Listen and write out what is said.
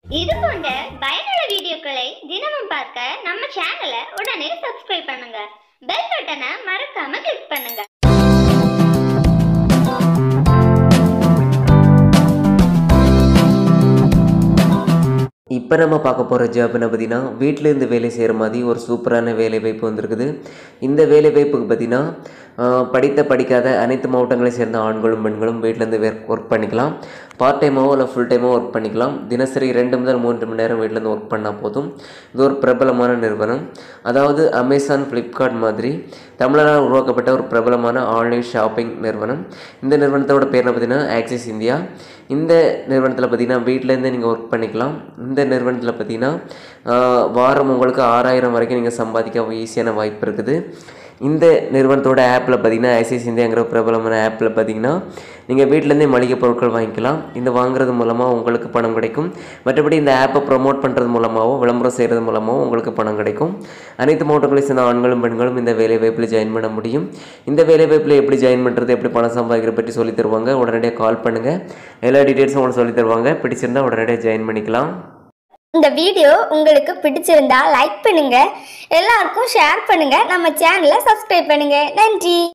இது போன்ற பயனுள்ள வீடியோக்களை தினமும் பார்க்க நம்ம சேனலை உடனே சப்ஸ்கிரைப் பண்ணுங்க பெல் பட்டனை மறக்காம கிளிக் பண்ணுங்க இப்போ நம்ம பார்க்க போகிற ஜாப் என்ன பார்த்தீங்கன்னா வீட்டிலேருந்து வேலை செய்கிற மாதிரி ஒரு சூப்பரான வேலை வாய்ப்பு வந்திருக்குது இந்த வேலை வாய்ப்புக்கு பார்த்தீங்கன்னா ஆஹ், படித்த படிக்காத அனைத்து மாவட்டங்களையும் சேர்ந்த ஆண்களும் பெண்களும் வீட்டிலேருந்து ஒர்க் பண்ணிக்கலாம் பார்ட் டைமாவோ இல்லை ஃபுல் டைமாவோ ஒர்க் பண்ணிக்கலாம் தினசரி ரெண்டு முதல் மூன்று மணி நேரம் வீட்டிலேருந்து ஒர்க் பண்ணால் போதும் இது ஒரு பிரபலமான நிறுவனம் அதாவது அமேசான் ஃப்ளிப்கார்ட் மாதிரி தமிழரால் உருவாக்கப்பட்ட ஒரு பிரபலமான ஆன்லைன் ஷாப்பிங் நிறுவனம் இந்த நிறுவனத்தோட பேர் என்ன பார்த்தீங்கன்னா ஆக்சிஸ் இந்தியா இந்த நிறுவனத்தில் பார்த்தீங்கன்னா வீட்டிலேருந்தே நீங்கள் ஒர்க் பண்ணிக்கலாம் இந்த நிறுவனத்தில் பார்த்தீங்கன்னா ஆஹ், வாரம் உங்களுக்கு ஆறாயிரம் வரைக்கும் நீங்கள் சம்பாதிக்க ஈஸியான வாய்ப்பு இருக்குது இந்த நிறுவனத்தோட ஆப்பில் பார்த்தீங்கன்னா ஐசிஐசி இந்தியாங்கிற பிரபலமான ஆப்பில் பார்த்தீங்கன்னா நீங்கள் வீட்டிலேருந்தே மளிகை பொருட்கள் வாங்கிக்கலாம் இந்த வாங்குறது மூலமாக உங்களுக்கு பணம் கிடைக்கும் மற்றபடி இந்த ஆப்பை ப்ரோமோட் பண்ணுறது மூலமாகவோ விளம்பரம் செய்கிறது மூலமாகவோ உங்களுக்கு பணம் கிடைக்கும் அனைத்து மாவட்டங்களை சேர்ந்த ஆண்களும் பெண்களும் இந்த வேலை வாய்ப்பில் ஜாயின் பண்ண முடியும் இந்த வேலை வாய்ப்பில் எப்படி ஜாயின் பண்ணுறது எப்படி பணம் சம்பாதிக்கிற பற்றி சொல்லி தருவாங்க உடனடியாக கால் பண்ணுங்கள் எல்லா டீட்டெயில்ஸும் உங்களுக்கு சொல்லி தருவாங்க பிடிச்சிருந்தா உடனடியாக ஜாயின் பண்ணிக்கலாம் இந்த வீடியோ உங்களுக்கு பிடிச்சிருந்தா லைக் பண்ணுங்க எல்லாருக்கும் ஷேர் பண்ணுங்க நம்ம சேனலை சப்ஸ்கிரைப் பண்ணுங்க நன்றி